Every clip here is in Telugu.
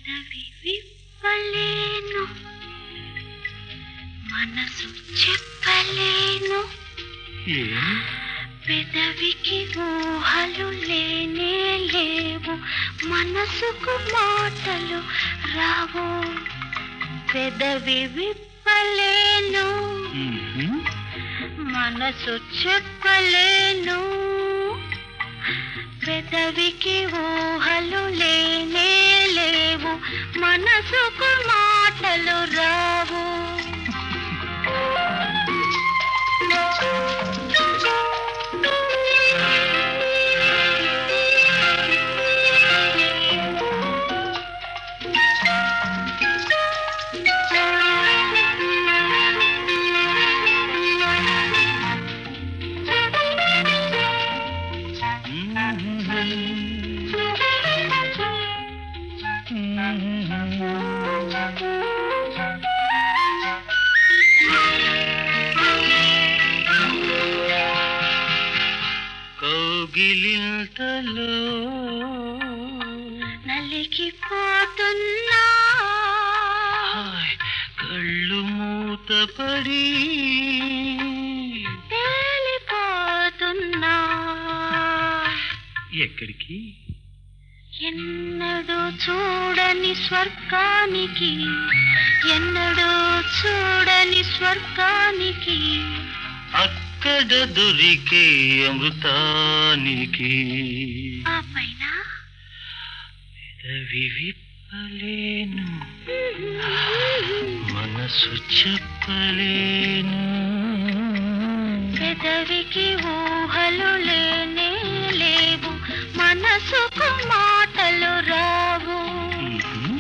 పెదవి విప్పలేను మనసు చెప్పలేను ఏం పెదవికి ఊహలు లేనే లేవు మనసుకు మాటలు రావు పెదవి విప్పలేను మ్మ్. మనసు చెప్పలేను పెదవికి ఊహలు లేనే లేవు మనసుకు మాటలు రావు కౌగిలింతలో నలిగిపోతున్నా హాయ్, కళ్ళు మూతపడి తేలిపోతున్నా ఎక్కడికి ఎన్నడూ చూడని స్వర్గానికి ఎన్నడూ చూడని స్వర్గానికి అక్కడ దొరికే అమృతానికి ఆ పైన పెదవి విప్పలేను మనసు చెప్పలేను పెదవికి ఊహలు లేనే లేవు మనసుకు మాటలు రావు మ్మ్.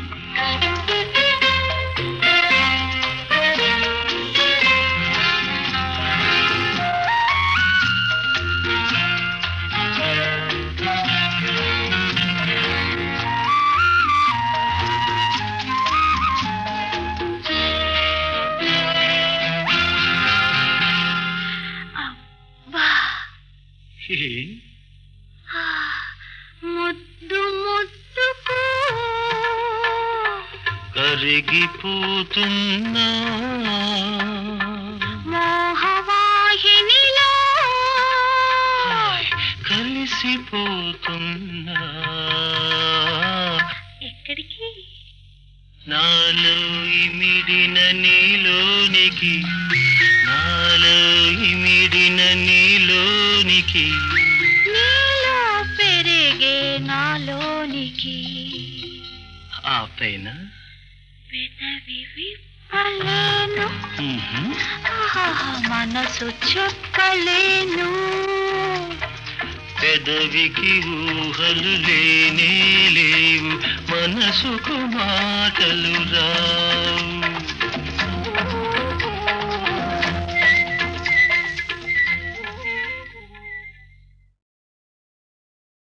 అబ్బా ఏం? ఆ, ముద్దు ముద్దుకు కరిగిపోతున్నా మోహవాహినిలో హాయ్, కలిసిపోతున్నా ఎక్కడికి నాలో ఇమిడిన నీలోనికి నాలో ఇమిడిన నీలోనికి నీలో పెరిగే నాలోనికి ఆ పైన పెదవి విప్పలేను మ్మ్. ఆహాహా, మనసు చెప్పలేను పెదవికి ఊహలు లేనే లేవు మనసుకు మాటలు రావు